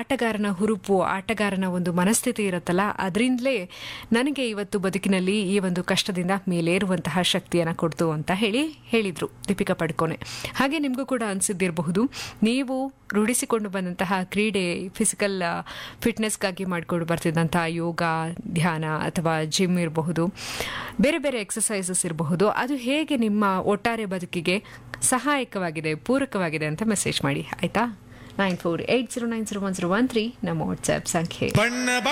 ಆಟಗಾರನ ಹುರುಪು ಆಟಗಾರನ ಒಂದು ಮನಸ್ಥಿತಿ ಇರುತ್ತಲ್ಲ ಅದರಿಂದಲೇ ನನಗೆ ಇವತ್ತು ಬದುಕಿನಲ್ಲಿ ಈ ಒಂದು ಕಷ್ಟದಿಂದ ಮೇಲೇರುವಂತಹ ಶಕ್ತಿಯನ್ನು ಕೊಡ್ತು ಅಂತ ಹೇಳಿ ಹೇಳಿದ್ರು ದೀಪಿಕಾ ಪಡ್ಕೋನೆ ಹಾಗೆ ನಿಮಗೂ ಕೂಡ ಅನಿಸಿದ್ದಿರಬಹುದು ನೀವು ರೂಢಿಸಿಕೊಂಡು ಬಂದಂತಹ ಕ್ರೀಡೆ ಫಿಸಿಕಲ್ ಫಿಟ್ನೆಸ್ಗಾಗಿ ಮಾಡಿಕೊಂಡು ಬರ್ತಿದ್ದಂತಹ ಯೋಗ ಧ್ಯಾನ ಅಥವಾ ಜಿಮ್ ಇರಬಹುದು ಬೇರೆ ಬೇರೆ ಎಕ್ಸಸೈಸಸ್ ಇರಬಹುದು ಅದು ಹೇಗೆ ನಿಮ್ಮ ಒಟ್ಟಾರೆ ಬದುಕಿಗೆ ಸಹಾಯಕವಾಗಿದೆ ಪೂರಕವಾಗಿದೆ ಅಂತ ಮೆಸೇಜ್ ಮಾಡಿ ಆಯ್ತಾ nine four eight zero nine zero one zero one three ನಮ್ಮ ವಾಟ್ಸ್ಆ್ಯಪ್ ಸಂಖ್ಯೆ ಬಣ್ಣ